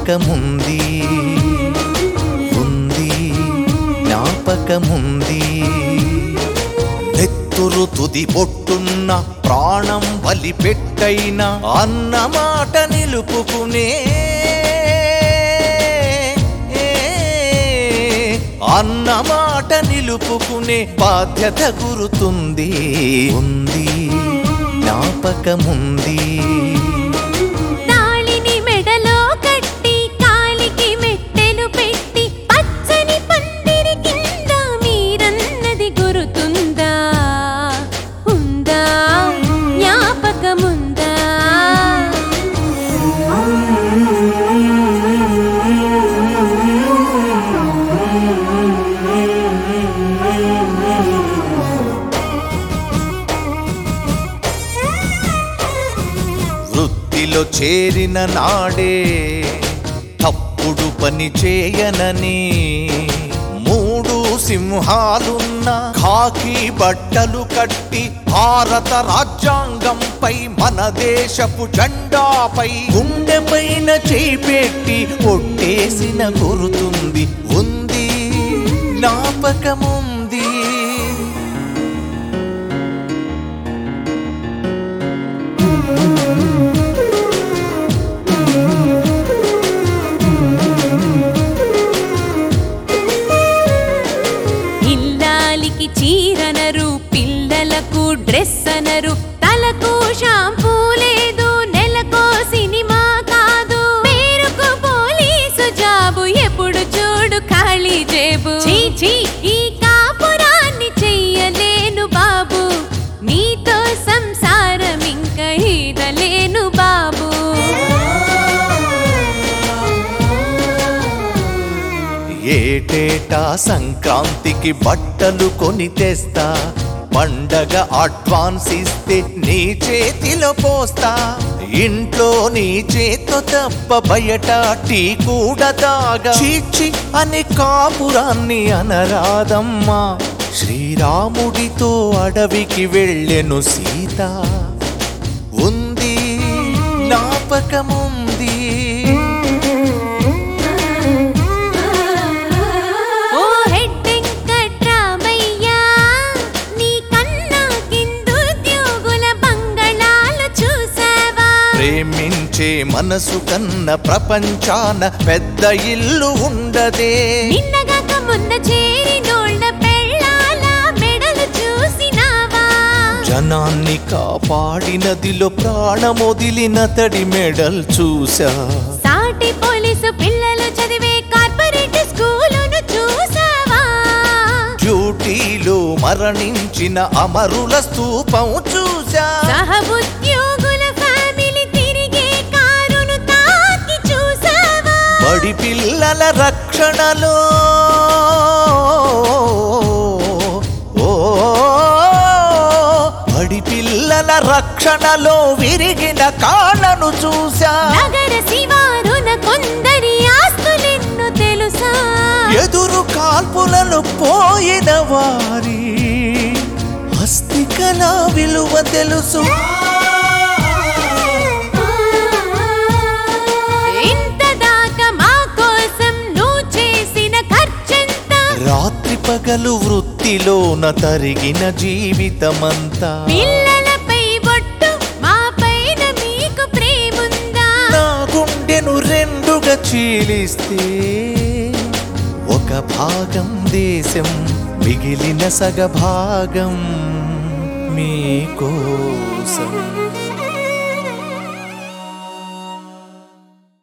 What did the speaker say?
జ్ఞాపకముంది ఉంది జ్ఞాపకముంది నెత్తురు తుది పొట్టున్న ప్రాణం బలి పెట్టైన అన్నమాట నిలుపుకునే అన్నమాట నిలుపుకునే బాధ్యత గురుతుంది ఉంది జ్ఞాపకముంది తాళిని మెడలో కట్టి కాలికి మెట్టెలు పెట్టి పచ్చని పందిరి కింద మీరన్నది గురుతుందా ఉందా జ్ఞాపకముందా వృత్తిలో చేరిన నాడే తప్పుడు పని చేయనని మూడు సింహాలున్న ఖాకీ బట్టలు కట్టి భారత రాజ్యాంగంపై మన దేశపు జెండాపై గుండెపైన చేయి పెట్టి ఒట్టేసిన గురుతుంది ఉంది జ్ఞాపకముంది ఇల్లాలికి చీరనరు పిల్లలకు డ్రెస్ అనరు తలకు షాంపూ లేదు నెలకో సినిమా కాదు పేరుకు పోలీసు జాబు ఎప్పుడు చూడు ఖాళీ జేబు చీ చీ ఈ కాపురాన్ని చెయ్యలేను బాబు నీతో సంసారం ఇంకా ఈదలేను బాబు ఏటేటా సంక్రాంతికి బట్టలు కొని తెస్తా పండగ అడ్వాన్స్ ఇస్తే నీ చేతిలో పోస్తా ఇంట్లో నీ చేతో తప్ప బయట టీ కూడా తాగా చీచి అని కాపురాన్ని అనరాదమ్మా శ్రీరాముడితో అడవికి వెళ్ళెను సీత ఉంది జ్ఞాపకముంది ఓ హెడ్డెంకట్రామయ్యా నీ కన్నా కిందుద్యోగుల బంగళాలు చూసావా ప్రేమించే మనసు కన్న ప్రపంచాన పెద్ద ఇల్లు ఉండదే నిన్నగాక మొన్న చేరినోళ్ళ పెళ్ళాల మెడలు చూసినావా జనాన్ని కాపాడినదిలో ప్రాణమొదిలిన తడి మెడల్ చూసా సాటి పోలీసు పిల్లలు చదివే కార్పొరేట్ స్కూలును చూసావా డ్యూటీలో మరణించిన అమరుల స్తూపం చూసా సహ ఉద్యోగుల ఫ్యామిలీ తిరిగే కారును తాకి చూసావా బడి పిల్లల రక్షణలో ఓ బడి పిల్లల రక్షణలో విరిగిన కాళ్ళను చూసా నగర శివారున కొందరి ఆస్తులెన్ను తెలుసా ఎదురు కాల్పులను పోయిన వారి అస్థికల విలువ తెలుసు ఇంత దాకా మా కోసం నువ్వు చేసిన ఖర్చంత రాత్రి పగలు వృత్తిలోన తరిగిన జీవితమంతా పిల్లలపై బొట్టు మా పైన మీకు ప్రేముందా నా గుండెను రెండుగా చీలిస్తే ఒక భాగం దేశం మిగిలిన సగభాగం మీకోసం